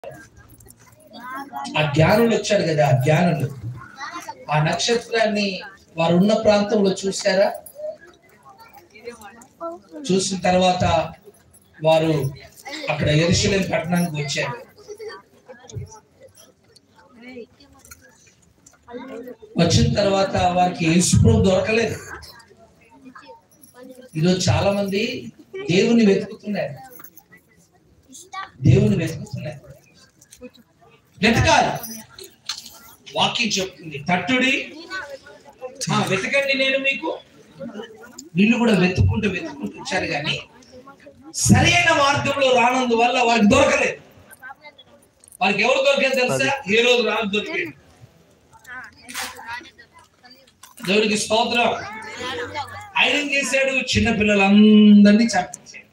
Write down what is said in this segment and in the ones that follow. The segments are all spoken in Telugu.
ఆ జ్ఞానులు వచ్చారు కదా ఆ జ్ఞానులు ఆ నక్షత్రాన్ని వారు ఉన్న ప్రాంతంలో చూశారా చూసిన తర్వాత వారు అక్కడ ఎరుసలేం పట్టణానికి వచ్చారు వచ్చిన తర్వాత వారికి యేసుప్రభు దొరకలేదు ఈరోజు చాలా మంది దేవుని వెతుకుతున్నారు దేవుని వెతుకుతున్నారు వెతకాలి వాక్యం చెప్తుంది తట్టుడి ఆ, వెతకండి నేను మీకు వీళ్ళు కూడా వెతుక్కుంటూ వెతుక్కుంటూ వచ్చారు కానీ సరైన మార్గంలో రానందువల్ల వారికి దొరకలేదు వారికి ఎవరు దొరికారు తెలుసా ఏ రోజు రాజు దొరికాడు దేవునికి స్తోత్రం ఆయన ఏం చేశాడు చిన్న పిల్లలందరినీ చంపించాడు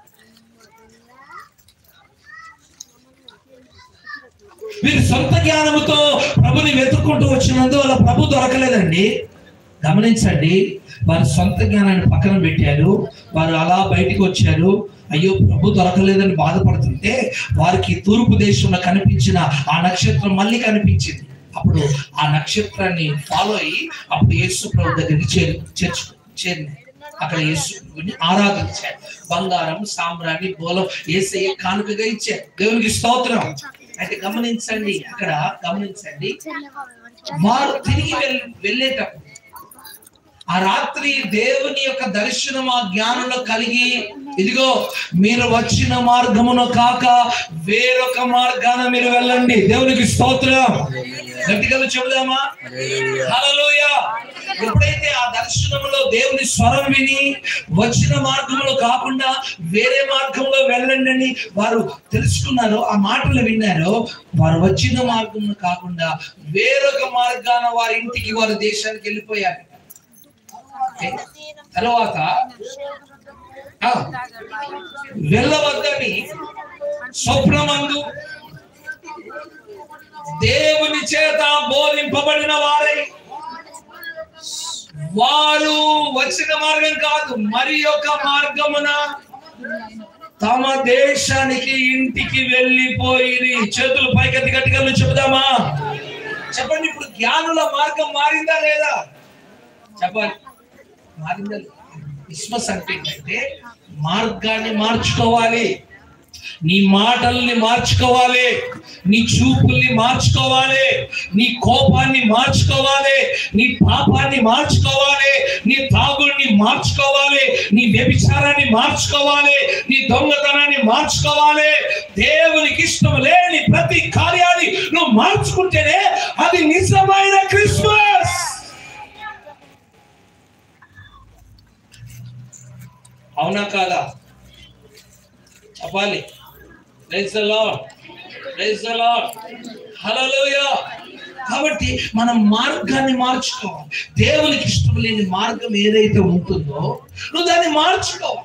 మీరు సొంత జ్ఞానముతో ప్రభుని వెతుక్కుంటూ వచ్చినందువల్ల ప్రభు దొరకలేదండి గమనించండి వారి సొంత జ్ఞానాన్ని పక్కన పెట్టారు వారు అలా బయటికి వచ్చారు అయ్యో ప్రభు దొరకలేదని బాధపడుతుంటే వారికి తూర్పు దేశంలో కనిపించిన ఆ నక్షత్రం మళ్ళీ కనిపించింది అప్పుడు ఆ నక్షత్రాన్ని ఫాలో అయ్యి అప్పుడు యేసు ప్రభు దగ్గరికి చేరు చేర్చు చేరినాయి అక్కడ యేసుని ఆరాధించారు బంగారం సాంబ్రాణి బోలం ఏసయ్య కానుకగా ఇచ్చారు దేవునికి స్తోత్రం అయితే గమనించండి అక్కడ గమనించండి వారు తిరిగి వెళ్ వెళ్ళేటప్పుడు ఆ రాత్రి దేవుని యొక్క దర్శనం ఆ జ్ఞానంలో కలిగి ఇదిగో మీరు వచ్చిన మార్గమును కాక వేరొక మార్గాన మీరు వెళ్ళండి దేవునికి స్తోత్రం గట్టిగా చెబుదామా హల్లెలూయా ఎప్పుడైతే ఆ దర్శనంలో దేవుని స్వరం విని వచ్చిన మార్గంలో కాకుండా వేరే మార్గంలో వెళ్ళండి అని వారు తెలుసుకున్నారో ఆ మాటలు విన్నారో వారు వచ్చిన మార్గంలో కాకుండా వేరొక మార్గాన వారి ఇంటికి వారి దేశానికి వెళ్ళిపోయారు ఓకే? తర్వాత ఆ, వెళ్ళవద్దని స్వప్నమందు దేవుని చేత బోధింపబడిన వారై వారు వచ్చిన మార్గం కాదు మరి ఒక మార్గమున తమ దేశానికి ఇంటికి వెళ్ళిపోయి చేతులు పైకెత్తి గట్టిగా చెబుదామా చెప్పండి ఇప్పుడు జ్ఞానుల మార్గం మారిందా లేదా చెప్పాలి మారిందా లేదా? క్రిస్మస్ అంటే ఏంటంటే మార్గాన్ని మార్చుకోవాలి నీ మాటల్ని మార్చుకోవాలి నీ చూపుల్ని మార్చుకోవాలి నీ కోపాన్ని మార్చుకోవాలి నీ పాపాన్ని మార్చుకోవాలి నీ తాగుడిని మార్చుకోవాలి నీ వ్యభిచారాన్ని మార్చుకోవాలి నీ దొంగతనాన్ని మార్చుకోవాలి దేవునికి ఇష్టం లేని ప్రతి కార్యాన్ని నువ్వు మార్చుకుంటేనే అది నిజమైన క్రిస్మస్ అవునా కాదా చెప్పాలి praise the Lord praise the Lord hallelujah కాబట్టి మనం మార్గాన్ని మార్చుకోవాలి దేవునికి ఇష్టం లేని మార్గం ఏదైతే ఉంటుందో నువ్వు దాన్ని మార్చుకోవాలి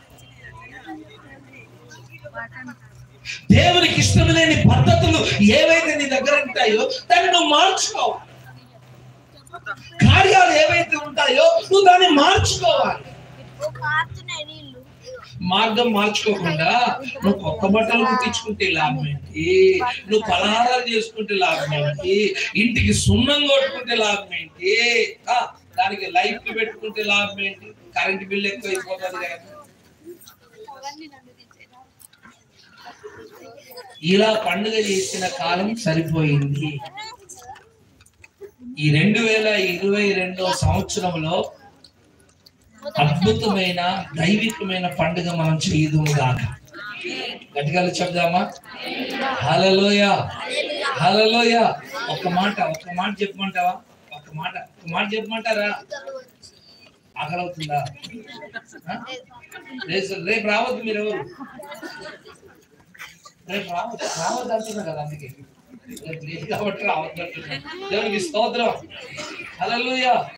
దేవునికి ఇష్టం లేని పద్ధతులు ఏవైతే నీ దగ్గర ఉంటాయో దాన్ని నువ్వు మార్చుకోవాలి కార్యాలు ఏవైతే ఉంటాయో నువ్వు దాన్ని మార్చుకోవాలి మార్గం మార్చుకోకుండా నువ్వు కొత్త బట్టలు కుట్టించుకుంటే లాభం ఏంటి నువ్వు పలహారాలు చేసుకుంటే లాభం ఏంటి ఇంటికి సున్నం కొట్టుకుంటే లాభం ఏంటి ఆ, దానికి లైట్లు పెట్టుకుంటే లాభం ఏంటి కరెంట్ బిల్ ఎక్కువ అయిపోతుంది కదా ఇలా పండుగ చేసిన కాలం సరిపోయింది ఈ రెండు వేల ఇరవై రెండో సంవత్సరంలో అద్భుతమైన దైవికమైన పండుగ మనం చేయదు గాక గట్టిగా చెప్దామా హలలోయ హలలోయ ఒక మాట ఒక మాట చెప్పమంటావా ఒక మాట ఒక మాట చెప్పమంటారా ఆకలి అవుతుందా ఆ? రేపు రేపు రావద్దు మీరు ఎవరు రేపు రావద్దు రావద్దు అంటున్నా కదా అందుకే రేపు లేదు కాబట్టి రావద్దు అంటున్నా దేవునికి స్తోత్రం హల్లెలూయా